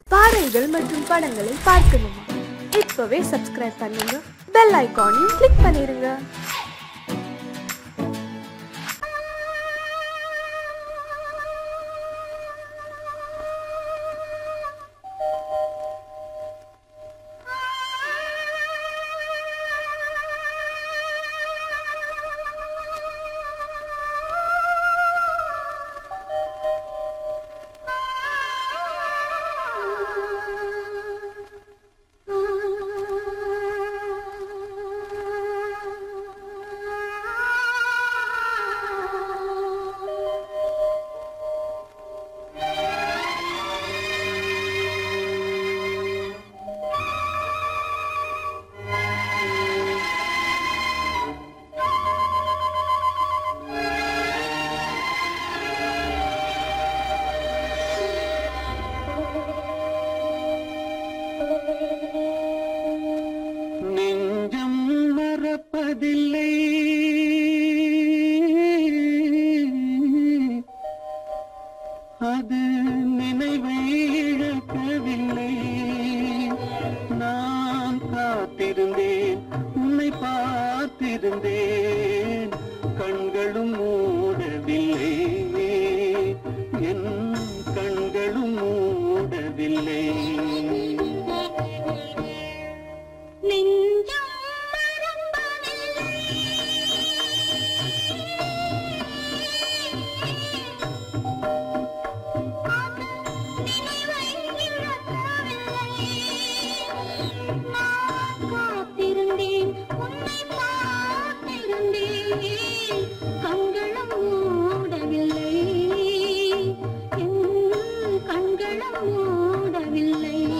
பாடல்கள் மற்றும் படங்களை பார்க்கணுமா இப்பவே சப்ஸ்கிரைப் பண்ணுங்க பெல் ஐகானையும் கிளிக் பண்ணிருங்க நெஞ்சம் மறப்பதில்லை அது நினைவை இழக்கவில்லை நான் காத்திருந்தேன் உன்னை பார்த்திருந்தேன் கண்களும் மூடவில்லை என் கண்களும் மூடவில்லை நெஞ்சம் மறப்பதில்லை அது நினைவை இழக்கவில்லை நான் காத்திருந்தேன் உன்னை பார்த்திருந்தேன் கண்களும் மூடவில்லை என் கண்களும் மூடவில்லை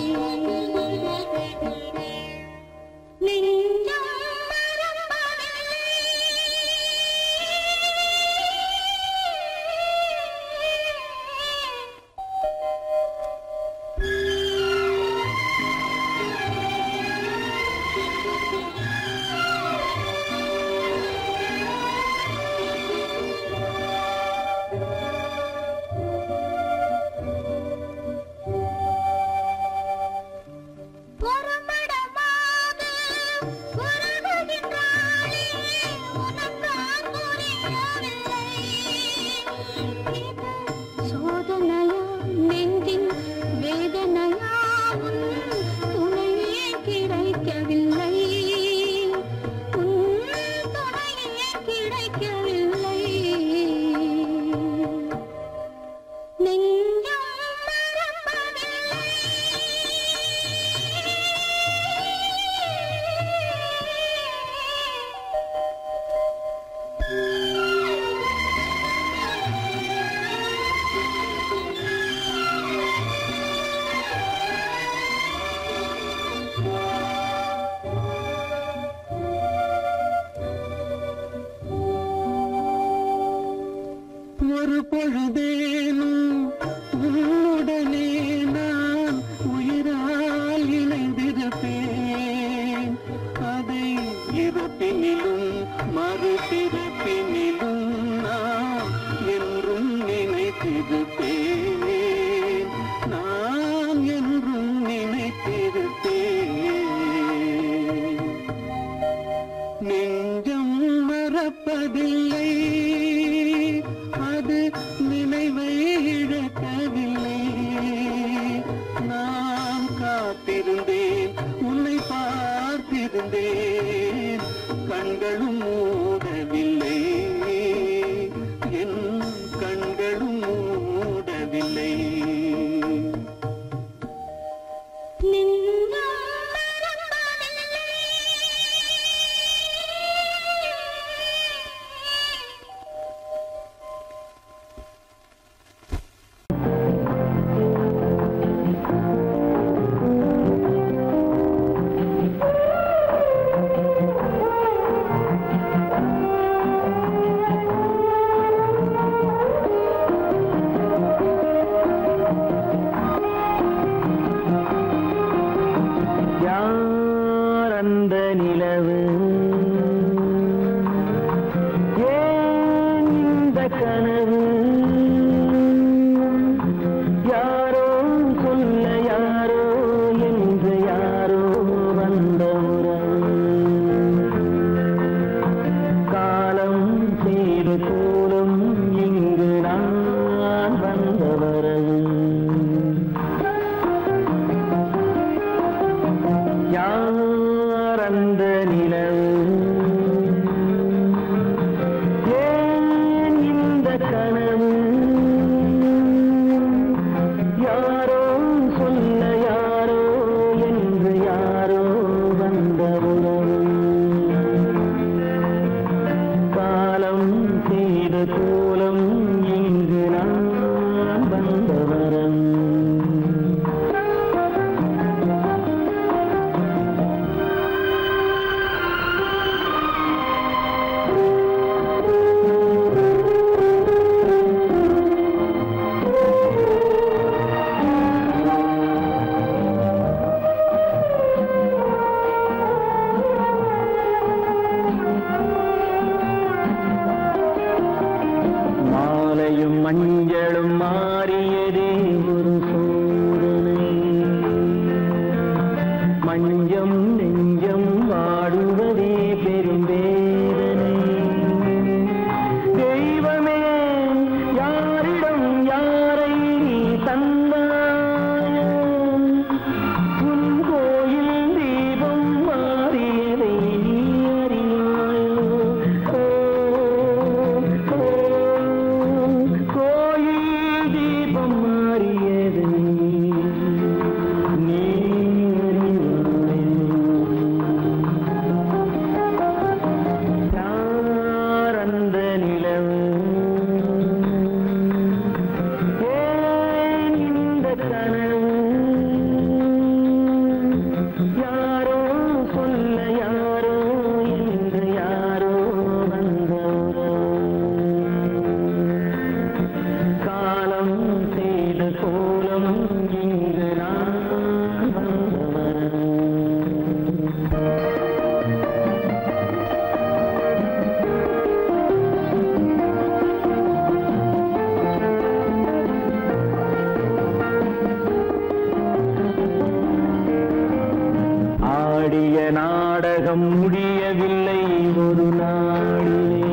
நாடகம் முடியவில்லை ஒரு நாளிலே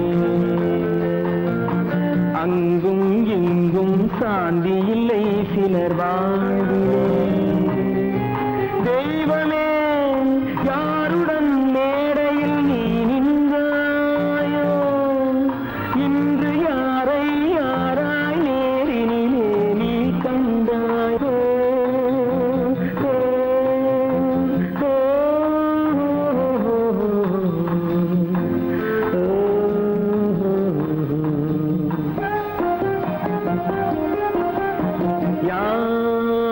அங்கும் இங்கும் சாந்தி இல்லை சிலர் வாழ்விலே தெய்வமே யாருடன் மேடையில் நீ நின்றாயோ இன்று யாரை யாராய் நேரினிலே நீ கண்டாயோ ஓ, ஓ, ஓ, ஓ.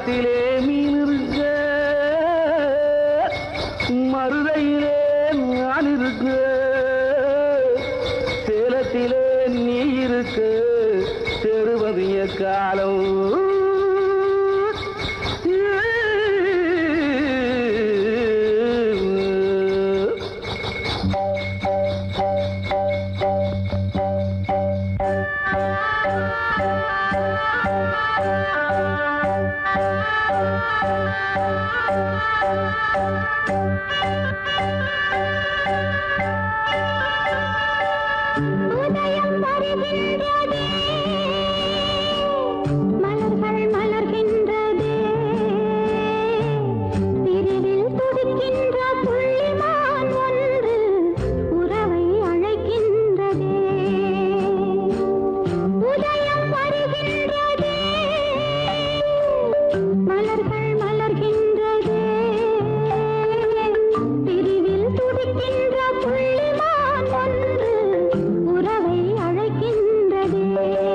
குளத்திலே மீன் இருக்க மருதையிலே நான் இருக்க சேலத்திலே நீ இருக்க சேருவதிய காலம் உதயம் வருகின்றதே மலர்கள் மலர்கின்றதே பிரிவில் துடிக்கின்ற புள்ளிமான் ஒன்று உறவை அழைக்கின்றதே உதயம் வருகின்றதே மலர்கள் மலர்கின்றதே பிரிவில் துடிக்கின்ற புள்ளிமான் ஒன்று உறவை அழைக்கின்றதே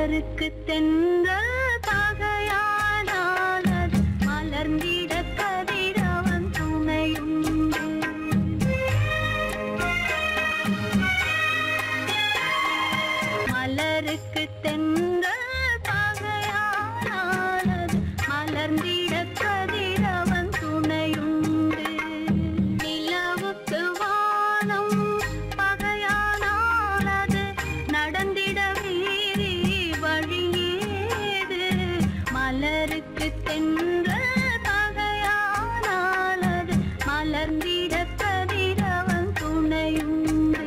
மலருக்கு தென்ற பகையானானது மலர்ந்திட கதிரவன் துணையுண்டு மலருக்கு தென்ற பகையானானது மலர்ந்திட கதிரவன் துணையுண்டு நிலவுக்கு வானம் பகையானானது நடந்திட வீரி வழியேது மலருக்கு தென்ற பகையானானது மலர்ந்திட கதிரவன் துணையுண்டு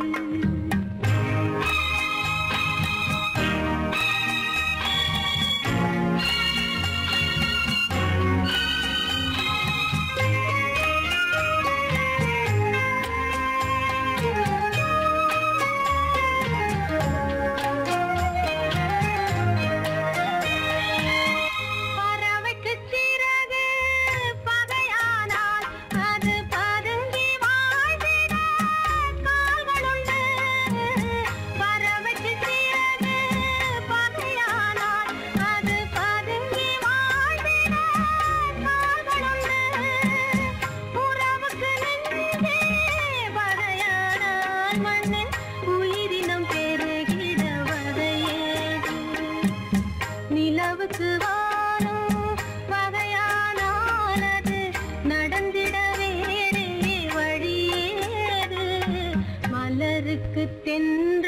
பறவைக்கு சிறகு பகையானால் அது பதுங்கி வாழ்ந்திட கால்களுண்டு பறவைக்கு சிறகு பகையானால் அது பதுங்கி வாழ்ந்திட கால்களுண்டு உறவுக்கு நெஞ்சே பகையானால் மண்ணில் உயிரினம் பெருகிட வதையேது நிலவுக்கு வானம் வகையானானது நடந்திட வேறே வழியேது மலருக்கு தென்ற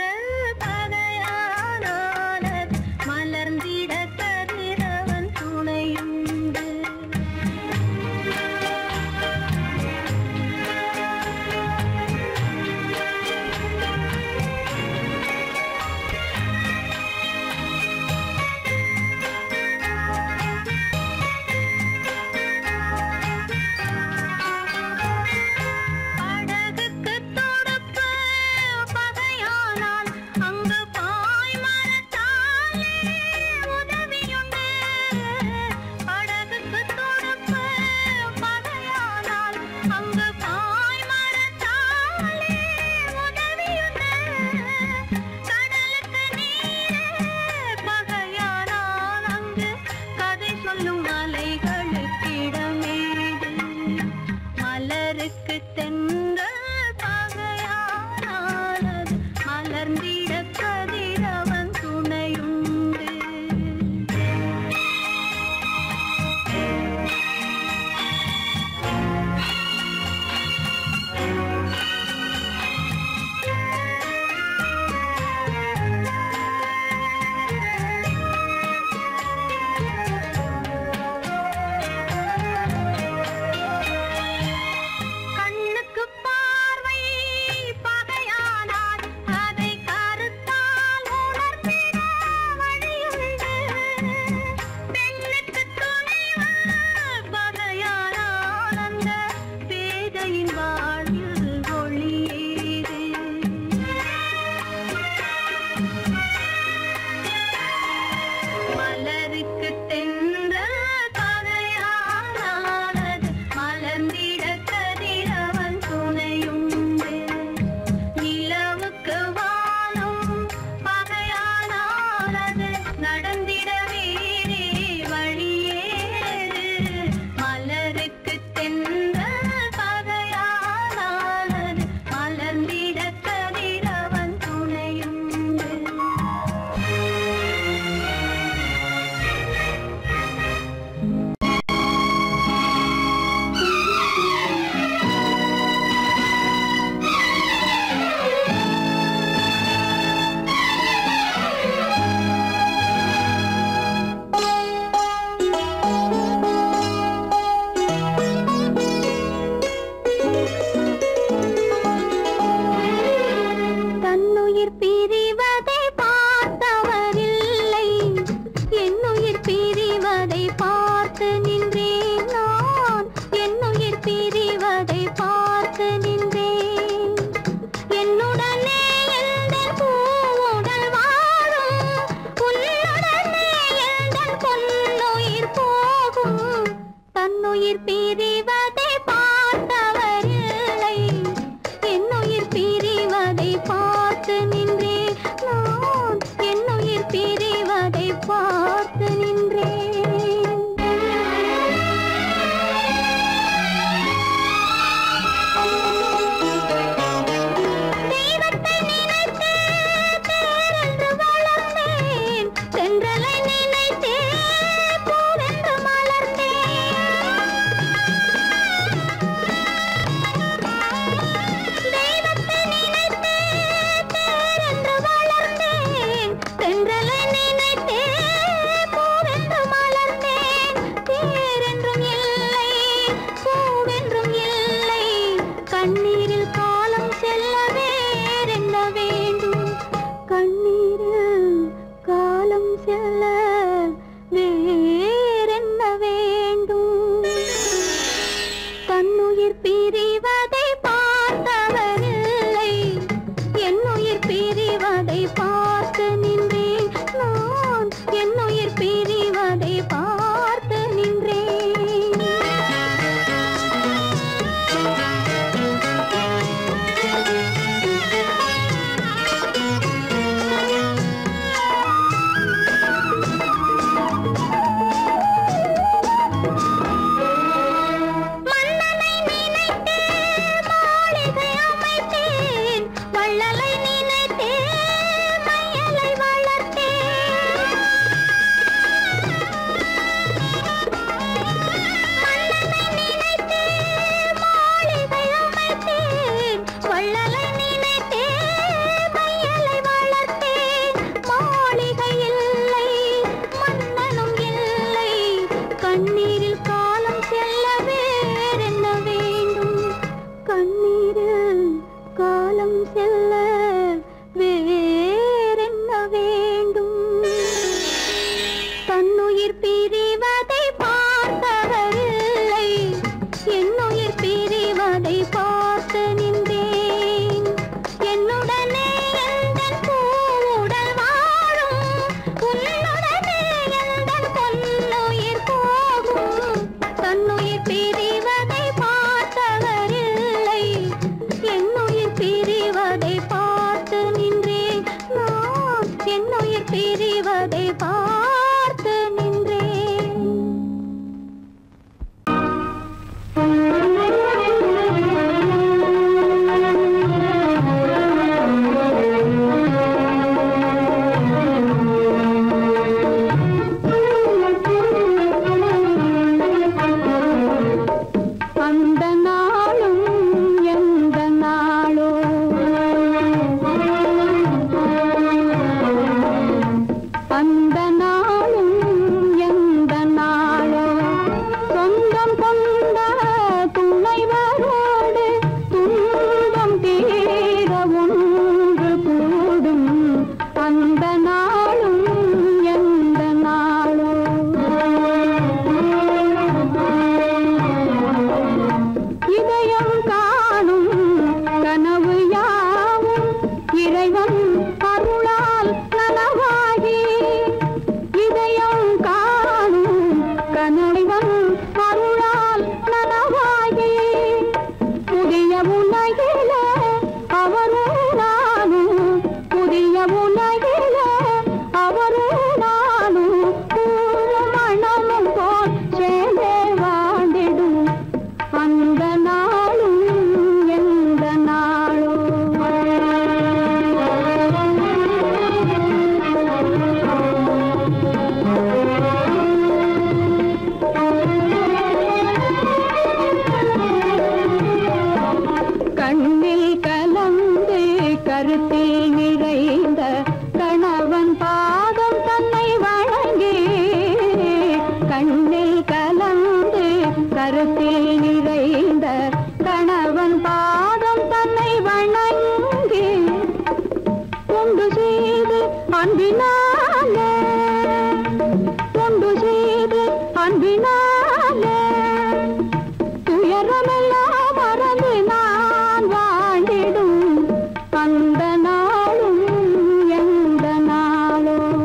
பகையானானது மலர்ந்திட கதிரவன் துணையுண்டு படகுக்கு தொடுப்பு பகையானால் இறைவன் அருளால் நனவாகி இதயம் காணும் கனவன் அருளால் நனவாகி புதிய உலகில அவரும் நானும் புதிய உலகில அவரும் நானும் பூரும் மணமும் போல் சேர்ந்தே வாழ்ந்திடும் அந்த நாளும் எந்த கண்ணில் கலந்து கருத்தில் நிறைந்த கணவன் பாதம் தன்னை வழங்கி கண்ணில் கலந்து கருத்தில் நிறைந்த கணவன் பாதம் தன்னை வணங்கி கொண்டு செய்து அன்பினாலே கொண்டு செய்து அன்பினாலே துயரமெல்லாம் மறந்து நான் வாழ்ந்திடும் அந்த நாளும் எந்த நாளும்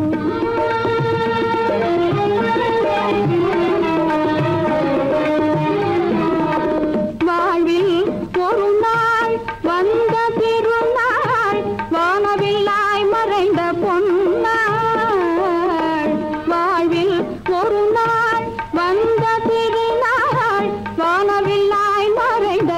வாழ்வில் ஒரு நாள் வந்த திருநாள் வானவில்லாய் மறைந்த பொன்னாள் வாழ்வில் ஒரு நாள் வந்த திருநாள் வானவில்லாய் மறைந்த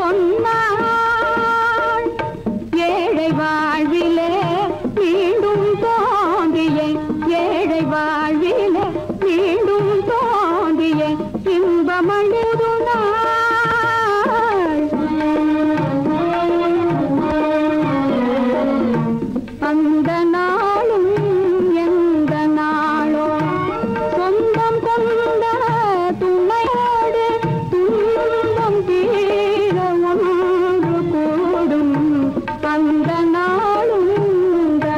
பொன்னாள் ஏழை வாழ்விலே மீண்டும் தோன்றிய ஏழை வாழ்விலே மீண்டும் தோன்றிய இன்பமழுது நாள் அந்த நாளும் எந்த நாளோ சொந்தம் கொண்ட துணையோடு துன்பம் தீர ஒன்று கூடும் அந்த நாளும் இந்த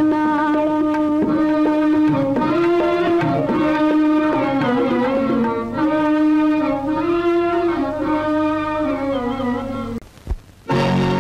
நாளும்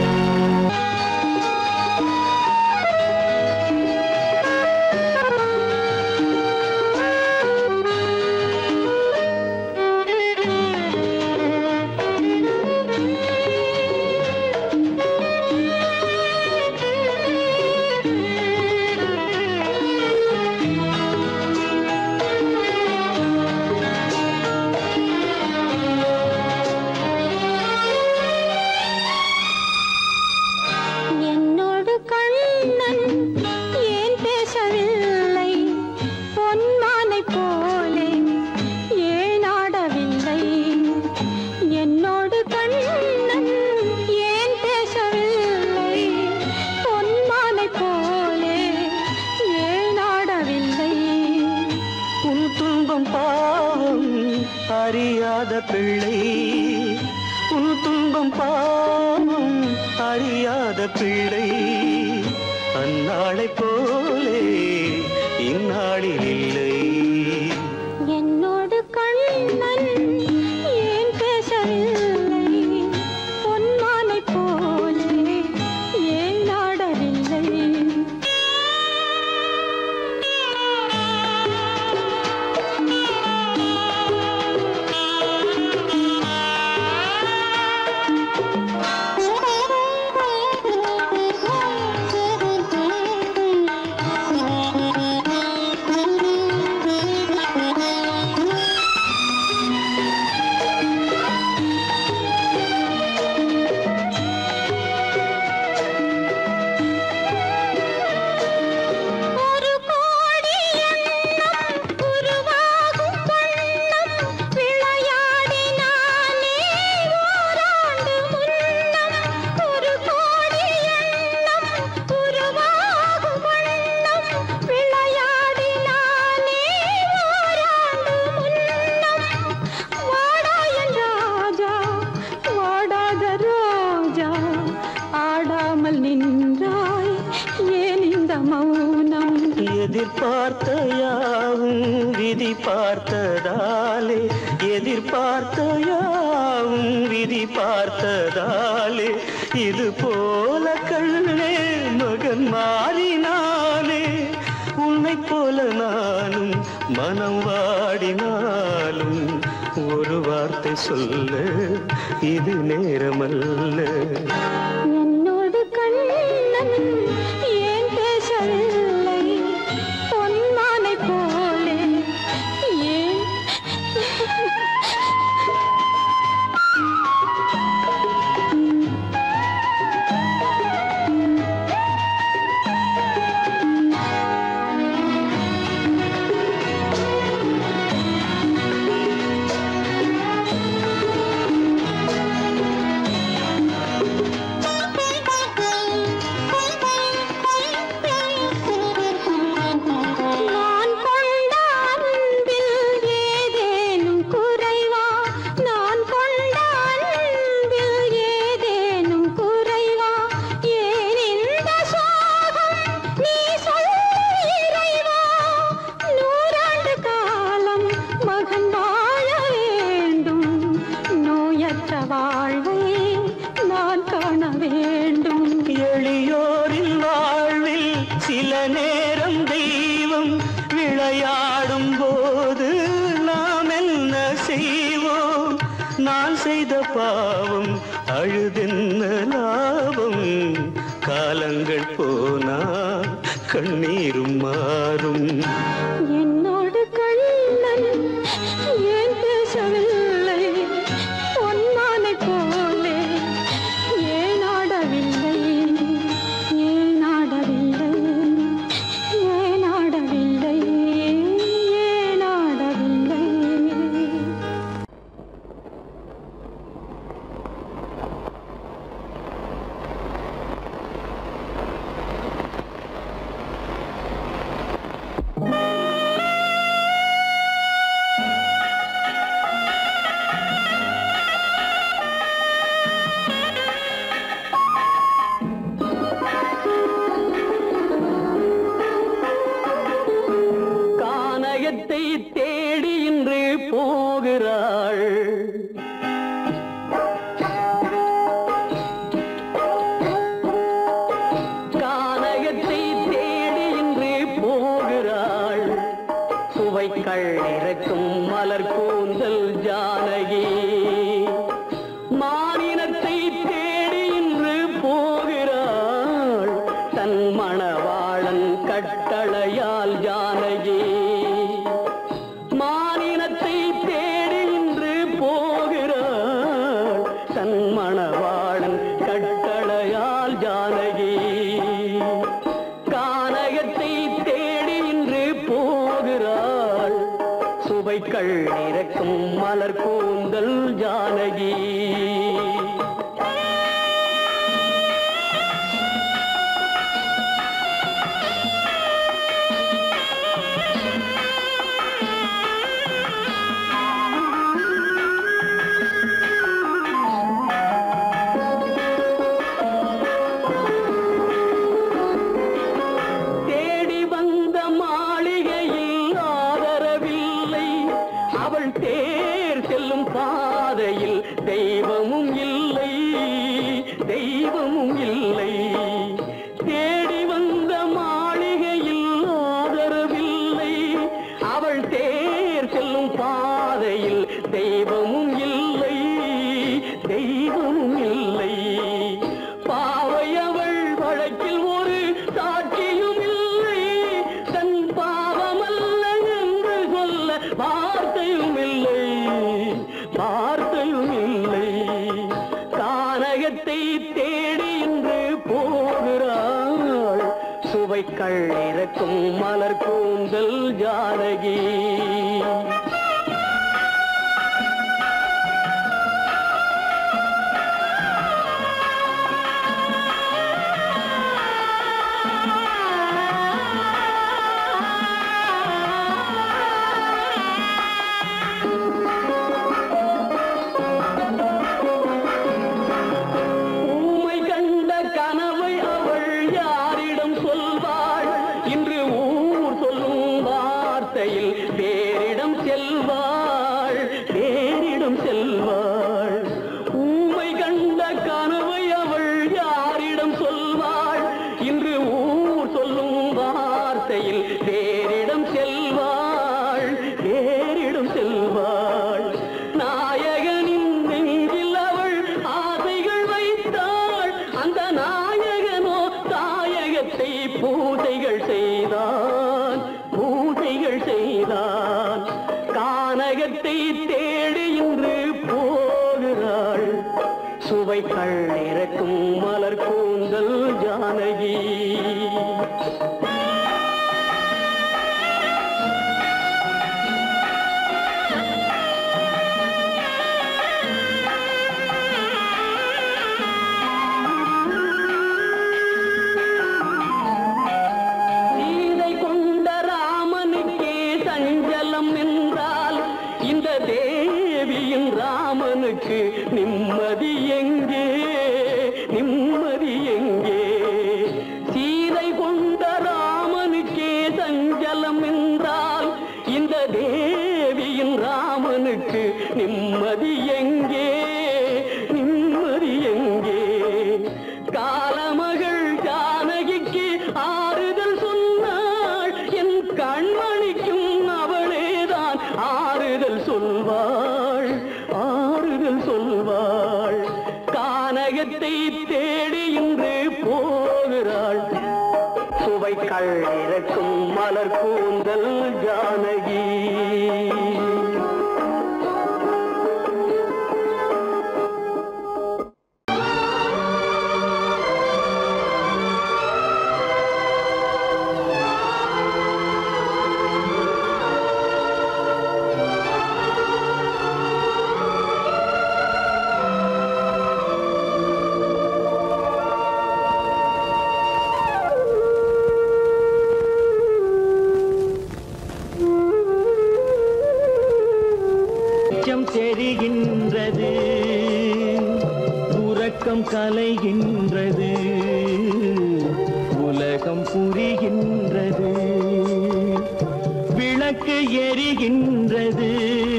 என்னோடு கண்ணன் ஏன் பேசவில்லை பொன்மானை போலே ஏன் ஆடவில்லை என்னோடு கண்ணன் ஏன் பேசவில்லை பொன்மானை போலே ஏன் ஆடவில்லை உன் துன்பம் பாவம் அறியாத பிள்ளை உன் துன்பம் பாவம் அறியாத பிள்ளை அந்நாளை போலே இந்நாளில் இல்லை என்னோடு கண்ணன் ஏன் பேசவில்லை பொன்மானை போலே ஏன் ஆடவில்லை ஒரு கோடி எண்ணம் உருவாகும் வண்ணம் விளையாடினானே ஓராண்டு முன்னம் ஒரு கோடி எண்ணம் உருவாகும் வண்ணம் விளையாடினானே ஓராண்டு முன்னம் வாடா என் ராஜா வாடாத ரோஜா ஆடாமல் நின்றாய் ஏன் இந்த மௌனம் எதிர்பார்த்த யாவும் விதி பார்த்ததாலே எதிர்பார்த்த யாவும் விதி பார்த்ததாலே இது போல கண்ணே மகன் மாறினாலே உன்னை போல நானும் மனம் வாடினாலும் ஒரு வார்த்தை சொல்ல இது நேரமல்ல என்னோடு கண்ணன் ஏன் பேசவில்லை பொன்மானை போலே ஏன் நான் கொண்ட அன்பில் ஏதேனும் குறைவா நான் கொண்ட அன்பில் ஏதேனும் குறைவா ஏன் இந்த சோகம் நீ சொல் இறைவா நூறாண்டு காலம் மகன் வாழ வேண்டும் நோயற்ற வாழ்வை நான் காண வேண்டும் எளியோரின் வாழ்வில் சில நேரம் தெய்வம் விளையாடும் போது நாம் என்ன செய்வோம் நான் செய்த பாவம் அழுதென்ன லாபம் காலங்கள் போனால் கண்ணீரும் மாறும் என்னோடு கண்ணன் ஏன் பேசவில்லை பொன்மானை போலே ஏன் ஆடவில்லை ஏன் ஆடவில்லை ஏன் ஆடவில்லை ஏன் ஆடவில்லை கானகத்தை தேடி இன்று போகிறாள் கானகத்தை தேடி இன்று போகிறாள் சுவைக்கள் இறக்கும் மலர் கூந்தல் ஜானகி மானினத்தை தேடி இன்று போகிறாள் தன் மணவாளன் கட்டளையால் ஜானகி மானினத்தை தேடி இன்று போகிறாள் தன் மணவாளன் கட்டளையால் ஜானகி கானகத்தை தேடி இன்று போகிறாள் சுவைக்கள் இறக்கும் மலர் கூந்தல் ஜானகி தேடி வந்த மாளிகையில் ஆதரவில்லை அவள் தேர் செல்லும் பாதையில் தெய்வமும் இல்லை தெய்வமும் இல்லை தேடி வந்த மாளிகையில் ஆதரவில்லை அவள் தேர் செல்லும் பாதையில் தெய்வமும் இல்லை தெய்வமும் இல்லை பாவை அவள் வழக்கில் ஒரு சாட்சியும் இல்லை தன் பாவமல்ல என்று சொல்ல வார்த்தையும் இல்லை வார்த்தையும் இல்லை கானகத்தை தேடி இன்று போகிறாள் சுவைக்கள் இறக்கும் மலர் கூந்தல் ஜானகி ஊமை கண்ட கனவை அவள் யாரிடம் சொல்வாள் இன்று ஊர் சொல்லும் வார்த்தையில் வேறிடம் செல்ல வாழ்க்கையில் வேறிடம் செல்வாள் வேறிடம் செல்வாள் நாயகனின் நெஞ்சில் அவள் ஆசைகள் வைத்தாள் அந்த நாயகனோ தாயகத்தை பூசைகள் செய்தான் பூசைகள் செய்தான் கானகத்தை தேடி இன்று போகிறாள் சுவைகள் இறக்கும் மலர் கூந்தல் ஜானகி சீதை கொண்ட ராமனுக்கே சஞ்சலம் என்றால் இந்த தேவியின் ராமனுக்கு நிம்மதி எங்கே நிம்மதி எங்கே சீதை கொண்ட ராமனுக்கே சஞ்சலம் என்றால் இந்த தேவியின் ராமனுக்கு நிம்மதி எங்கே நிம்மதி எங்கே காலமகள் ஜானகிக்கு ஆறுதல் சொன்னாள் என் கண்மணிக்கும் அவளேதான் ஆறுதல் சொல்வாள் ஆறுதல் சொல்வாள் கானகத்தை தேடி இன்று போகிறாள் சுவைகள் இறக்கும் மலர் கூந்தல் ஜானகி வெளிச்சம் தெரிகின்றது உறக்கம் கலைகின்றது உலகம் புரிகின்றது விளக்கு எரிகின்றது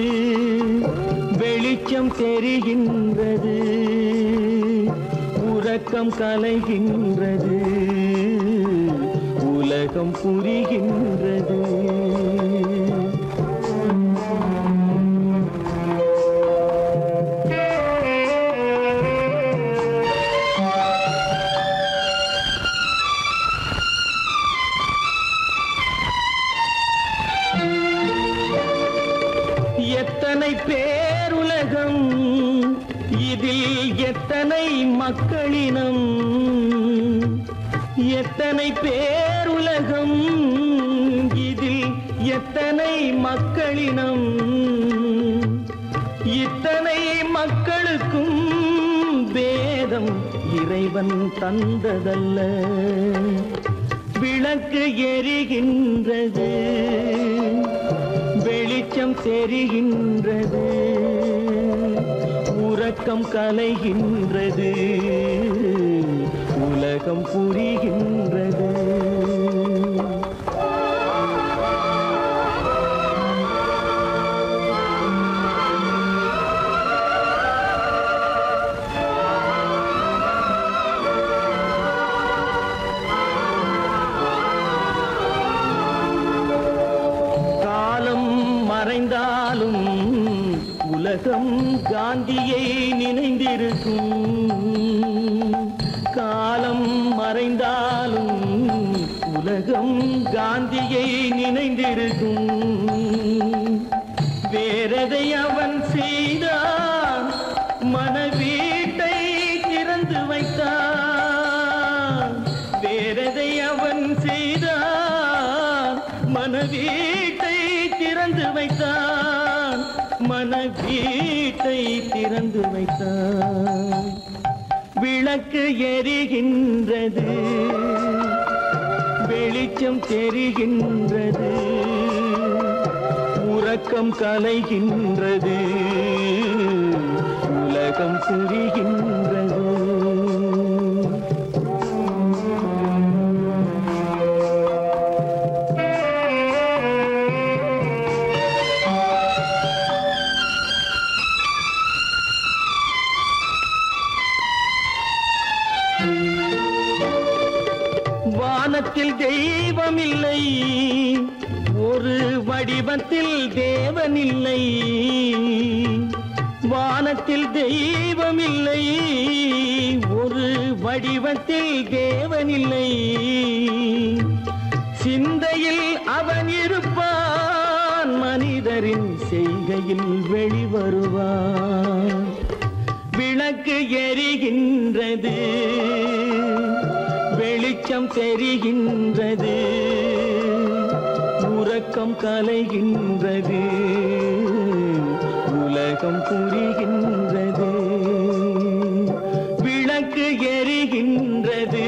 வெளிச்சம் தெரிகின்றது உறக்கம் கலைகின்றது உலகம் புரிகின்றது எத்தனை பேருலகம் இதில் எத்தனை மக்களினம் எத்தனை பேருலகம் இதில் எத்தனை மக்களினம் இத்தனை மக்களுக்கும் வேதம் இறைவன் தந்ததல்ல விளக்கு எரிகின்றது வெளிச்சம் தெரிகின்றது உறக்கம் கலைகின்றது உலகம் புரிகின்றது காலம் மறைந்தாலும் உலகம் காந்தியை நினைந்திருக்கும் காலம் மறைந்தாலும் உலகம் காந்தியை நினைந்திருக்கும் வேறதை அவன் செய்தான் மனவீட்டை திறந்து வைத்தான் வேறதை அவன் செய்தான் மனவீட்டை திறந்து வைத்தான் மனவீட்டை திறந்து வைத்தான் விளக்கு எரிகின்றது வெளிச்சம் தெரிகின்றது உறக்கம் கலைகின்றது உலகம் புரிகின்றது வான் வானத்தில் தெய்வம் இல்லை ஒரு வடிவத்தில் தேவன் இல்லை வானத்தில் தெய்வம் இல்லை ஒரு வடிவத்தில் தேவன் இல்லை சிந்தையில் அவன் இருப்பான் மனிதரின் செய்கையில் வெளிவருவான் விளக்கு எரிகின்றது வெளிச்சம் தெரிகின்றது உறக்கம் கலைகின்றது உலகம் புரிகின்றது விளக்கு எரிகின்றது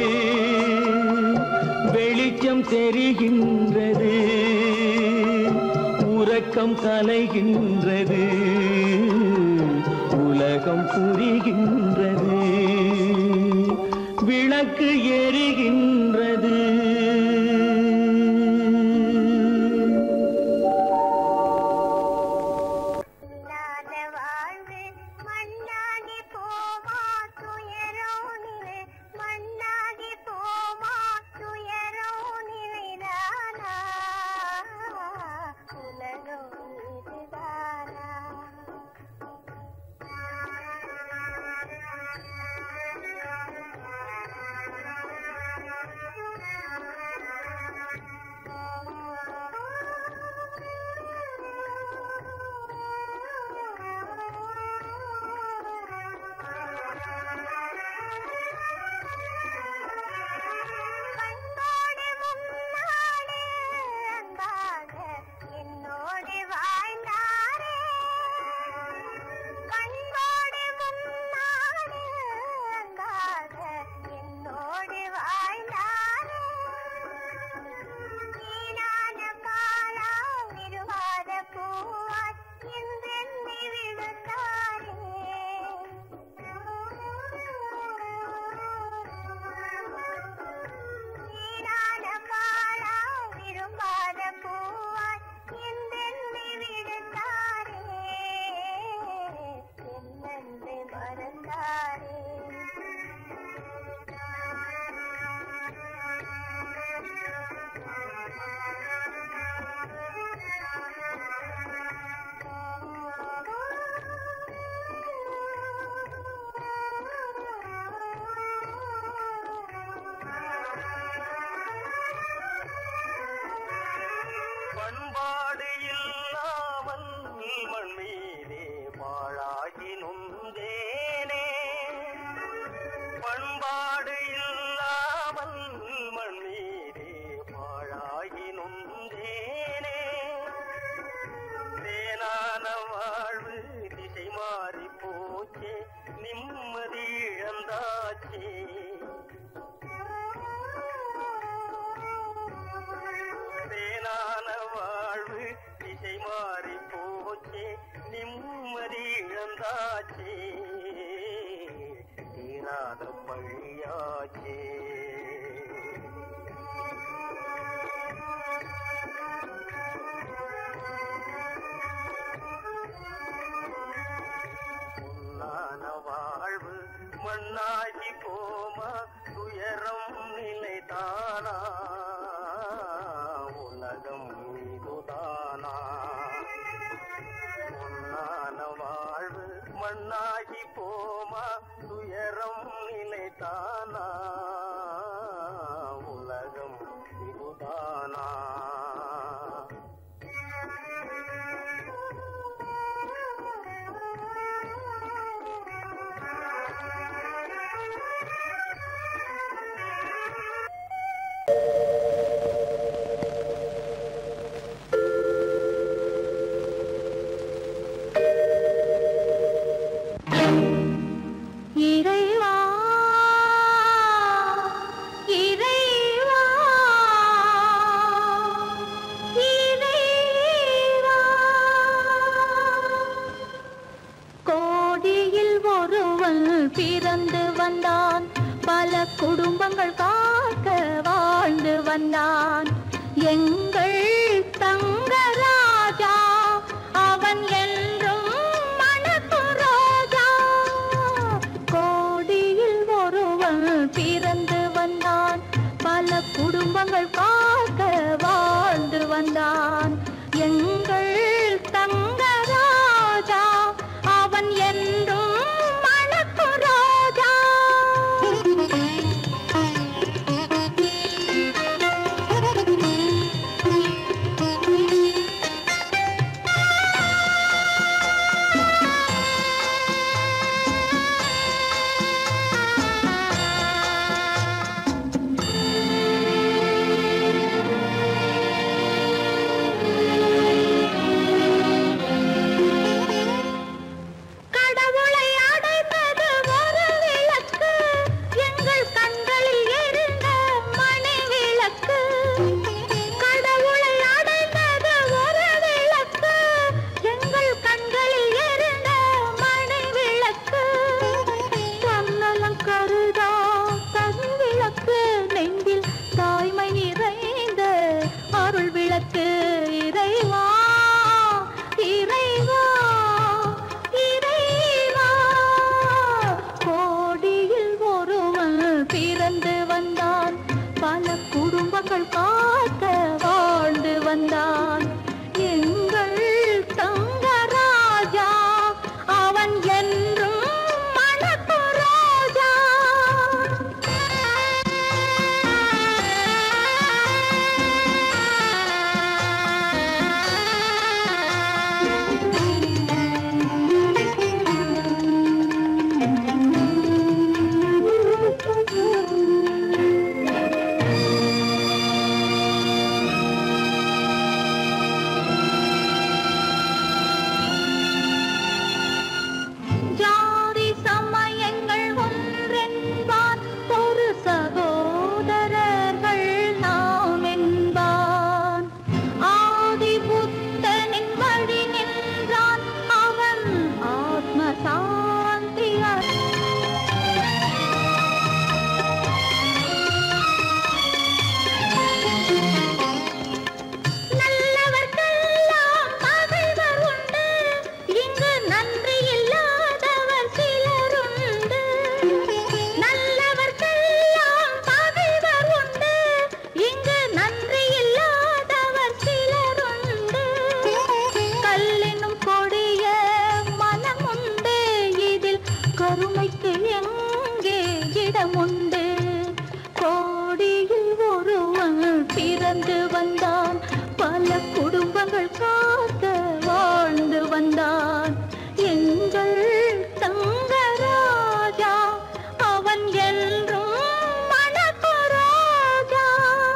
வெளிச்சம் தெரிகின்றது உறக்கம் கலைகின்றது உலகம் புரிகின்றது விளக்கு எரிகின்றது இல்லாத வாழ்வு மண்ணாகி போமா துயரோ நிலை மண்ணாகி போமா துயரோ நிலைதானா உலகம் இதுதானா கண்ணோடு முன்னாடி அன்பாக என்னோடு வாழ்ந்தாரே கண்ணோடு முன்னாடி அன்பாக என்னோடு வாழ்ந்தாரே வீணான காலம் விருவாத பூவாய் என்றெண்ணி விழுந்தாரே வீணான காலம் விரும்பாத பூவாய் என்றெண்ணி விழுந்தாரே என்னென்று மறந்தாரே பண்பாடு இல்லாமல் மண் மீதே பாழாகி நுந்தேனே பண்பாடு இல்லாமல் மண் மீதே பாழாகி நுந்தேனே தேனான வாழ்வு திசை மாறி போச்சே நிம்மதி இழந்தாச்சே தேனான வாழ்வு திசை மாறி போச்சே நிம்மதி இழந்தாச்சே தீராத பழியாச்சே பொன்னான வாழ்வு மண்ணாகி போமா துயரம் நிலைதானா உலகம் இதுதானா பொன்னான வாழ்வு மண்ணாகி போமா துயரம் நிலைதானா உலகம் இதுதானா இறைவா இறைவா இறைவா கோடியில் ஒருவன் பிறந்து வந்தான் பல குடும்பங்கள் காக்க வாழ்ந்து வந்தான் எங்கள் தங்கராஜா அவன் என்றும் மணக்கும் ரோஜா கோடியில் ஒருவன் பிறந்து வந்தான் பல குடும்ப குடும்பங்கள் காக்க வாழ்ந்து வந்தான் எங்கள் தங்கராஜா அவன் என்றும் மணக்கும் ராஜா கடவுளை அடைந்தது ஒரு விளக்கு எங்கள் கண்களில் எரிந்த மணி விளக்கு கடவுளை அடைந்தது ஒரு விளக்கு எங்கள் கண்களில் எரிந்த மணி விளக்கு தன்னலம் கருதா தனி விளக்கு நெஞ்சில் தாய்மை நிறைந்த அருள் விளக்கு இறைவா இறைவா இறைவா கோடியில் ஒருவன் பிறந்து வந்தான் பல குடும்பங்கள் காக்க வாழ்ந்து வந்தான் எங்கள் தங்கராஜா அவன் என்றும் மணக்கு ராஜா ஜாதி சமயங்கள் ஒன்றென்பான் ஒரு சகோதரர்கள் நாம் என்பான் ஆதி புத்தனின் வழி நின்றான் அவன் ஆத்ம சாந்தி நல்லவர்க்கெல்லாம் பகைவர் உண்டு இங்கு நன்றி இல்லாதவர் சிலருண்டு நல்லவர்க்கெல்லாம் பகைவர் உண்டு இங்கு நன்றி இல்லாதவர் சிலருண்டு கல்லினும் கொடிய மனமுண்டு இதில் கருணைக்கு எங்கே இடமுண்டு கோடியில் ஒருவன் பிறந்து வந்தான் பல குடும்பங்கள் காக்க வாழ்ந்து வந்தான் எங்கள் தங்கராஜா அவன் என்றும் மணக்கு ராஜா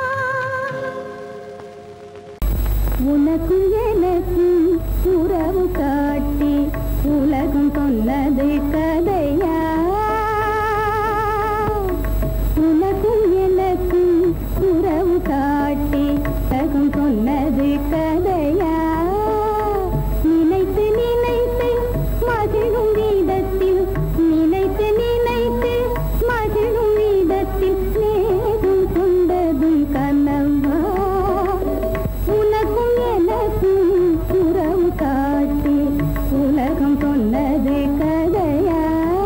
உனக்கும் எனக்கும் உறவு காட்டி உலகம் சொன்னது கதையா உனக்கும் எனக்கும் உறவு காட்டி உலகம் சொன்னது கதையா நினைத்து நினைத்து மகிழும் வீதத்தில் நினைத்து நினைத்து மகிழும் வீதத்தில் நேரும் கொண்டதும் கனவா உனக்கும் எனக்கும் உறவு காட்டி உலகம் சொன்னது கதையா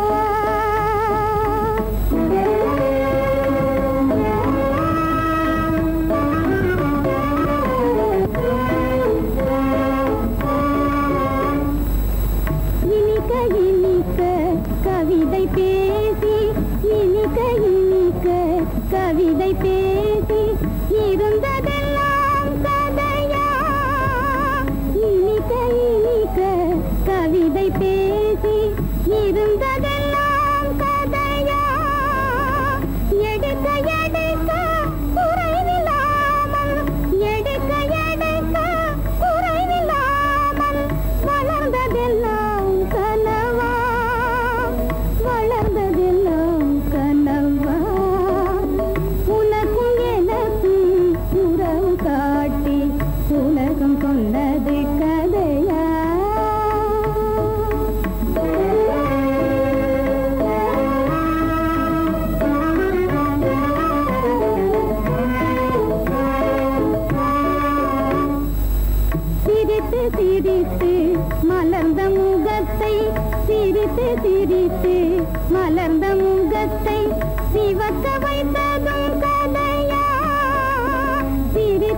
இனிக்க இனிக்க கவிதை பேசி இனிக்க இனிக்க கவிதை பேசி இருந்ததெல்லாம் கதையா இனிக்க இனிக்க கவிதை பேசி இருந்ததெல்லாம் கதையா எடுக்க எடுக்க குறைவில்லாமல் எடுக்க எடுக்க குறைவில்லாமல் வளர்ந்ததெல்லாம் கனவா வளர்ந்ததெல்லாம் கனவா உனக்கும் எனக்கும் உறவு காட்டி உலகம் கொண்டது கதையா சிரித்து சிரித்து மலர்ந்த முகத்தை சிரித்து சிரித்து மலர்ந்த முகத்தை சிவக்க வைத்ததும் கதையா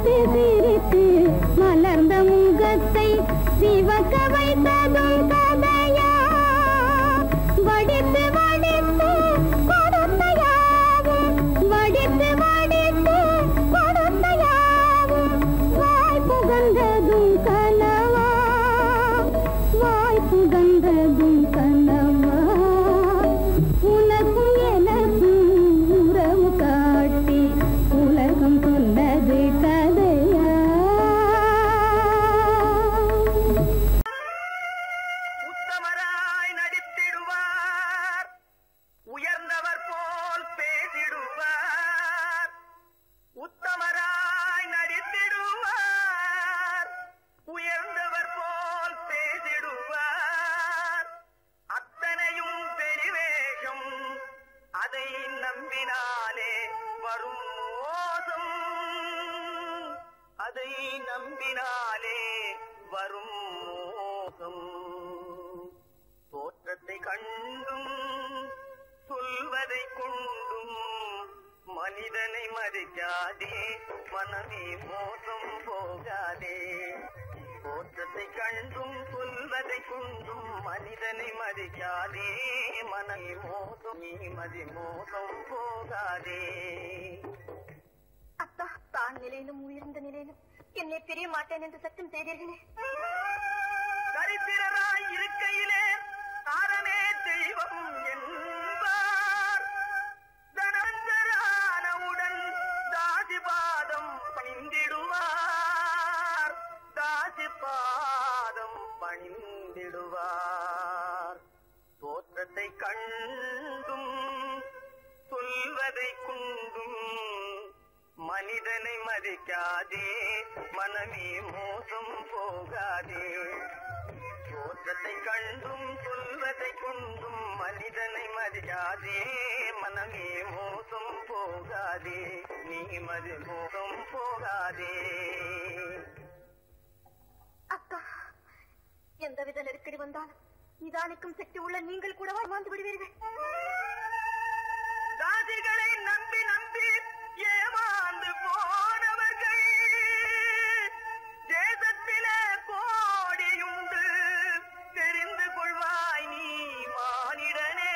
சிரித்து சிரித்து மலர்ந்த முகத்தை சிவக்க வைத்ததும் கதையா வடித்து வடித்து கொடுத்த யாவும் வடித்து வடித்து கொடுத்த யாவும் வாய் புகழ்ந்ததும் கனவா வாய் புகழ்ந்ததும் கனவா உனக்கும் எனக்கும் உறவு காட்டி உலகம் சொன்னது கதையா உத்தமராய் நடித்திடுவார் உயர்ந்தவர் போல் பேசிடுவார் உத்தமராய் நடித்திடுவார் உயர்ந்தவர் போல் பேசிடுவார் அத்தனையும் பெரிவேஷம் அதை நம்பினாலே வரும் மோசம் அதை நம்பினாலே வரும் மோசம் தோற்றத்தை கண்டும் சொல்வதை கொண்டும் மனிதனை மதிக்காதே மனமே மோசம் போகாதே தோற்றத்தை கண்டும் சொல்வதை கொண்டும் மனிதனை மதிக்காதே மனமே மோசம் நீ மதி மோசம் போகாதே அத்தா தான் நிலையிலும் உயர்ந்த நிலையிலும் என்னை பிரிய மாட்டேன் என்று சத்தம் செய்தீர்களே தரித்திரராய் இருக்கையிலே தாரமே தெய்வம் என்பார் தனந்தரானவுடன் தாசிபாதம் பணிந்திடுவார் தாசிபாதம் பணிந்திடுவார் தோற்றத்தை கண்டும் சொல்வதை கொண்டும் மனிதனை மதிக்காதே மனமே மோசம் போகாதே தோற்றத்தை கண்டும் சொல்வதை கொண்டும் மனிதனை மதிக்காதே மனமே மோசம் போகாதே நீ மதி மோசம் போகாதே அக்கா எந்தவித நெருக்கடி வந்தாலும் நிதானிக்கும் சக்தி உள்ள நீங்கள் கூடவா வாழ்ந்து விடுவீர்கள் தாதிகளை நம்பி நம்பி ஏமாந்து போனவர்கள் தேசத்திலே கோடியுண்டு தெரிந்து கொள்வாய் நீ மானிடனே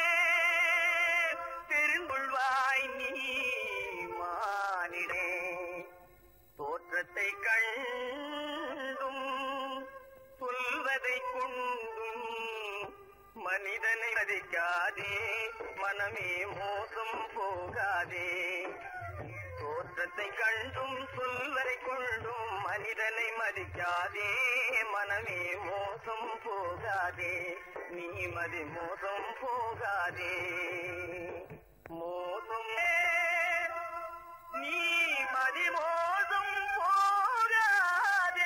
தெரிந்து கொள்வாய் நீ மானிடே தோற்றத்தை கண்டும் சொல்வதை கொண்டும் மனிதனை மதிக்காதே மனமே மோசம் போகாதே தோற்றத்தை கண்டும் சொல்வதை கொண்டும் மனிதனை மதிக்காதே மனமே மோசம் போகாதே நீ மதி மோசம் போகாதே மோசம் நீ மதி மோசம் போகாதே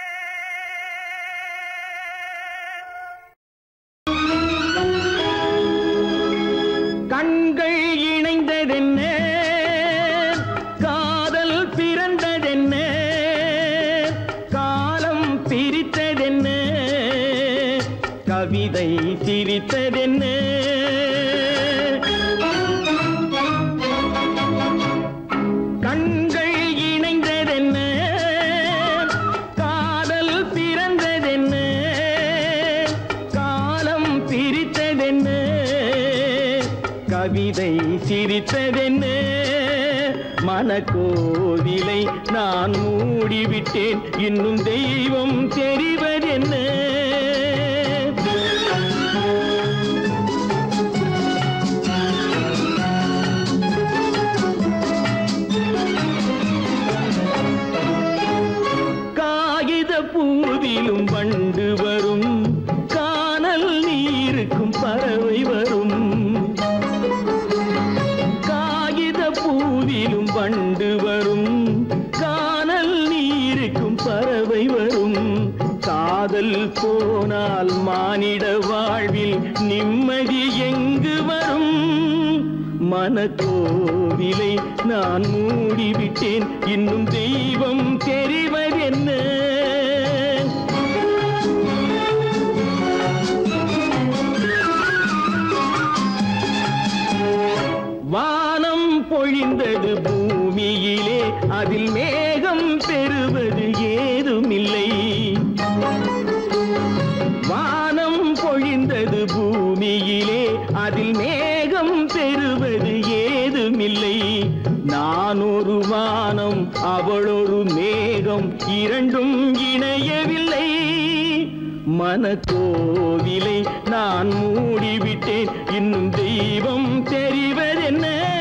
கண்கள் இணைந்ததென்ன காதல் பிறந்ததென்ன காலம் பிரித்ததென்ன கவிதை சிரித்ததென்ன கண்கள் இணைந்ததென்ன காதல் பிறந்ததென்ன காலம் பிரித்ததென்ன கவிதை சிரித்ததென்ன மனக்கோவிலை நான் மூடிவிட்டேன் இன்னும் தெய்வம் தெரிவதென்ன காகித பூவிலும் வண்டு வரும் காணல் நீருக்கும் பறவை வரும் காகித பூவிலும் வண்டு வரும் காணல் நீருக்கும் பறவை வரும் காதல் போனால் மானிட வாழ்வில் நிம்மதி எங்கு வரும் மனக்கோவிலை நான் மூடிவிட்டேன் இன்னும் தெய்வம் தெரிவதென்ன வானம் பொழிந்தது பூமியிலே அது அதில் மேகம் பெறுவது ஏதுமில்லை வானம் பொழிந்தது பூமியிலே அதில் மேகம் பெறுவது ஏதுமில்லை நான் ஒரு வானம் அவளொரு மேகம் இரண்டும் இணையவில்லை மனக்கோவிலை நான் மூடிவிட்டேன் இன்னும் தெய்வம் தெரிவதென்ன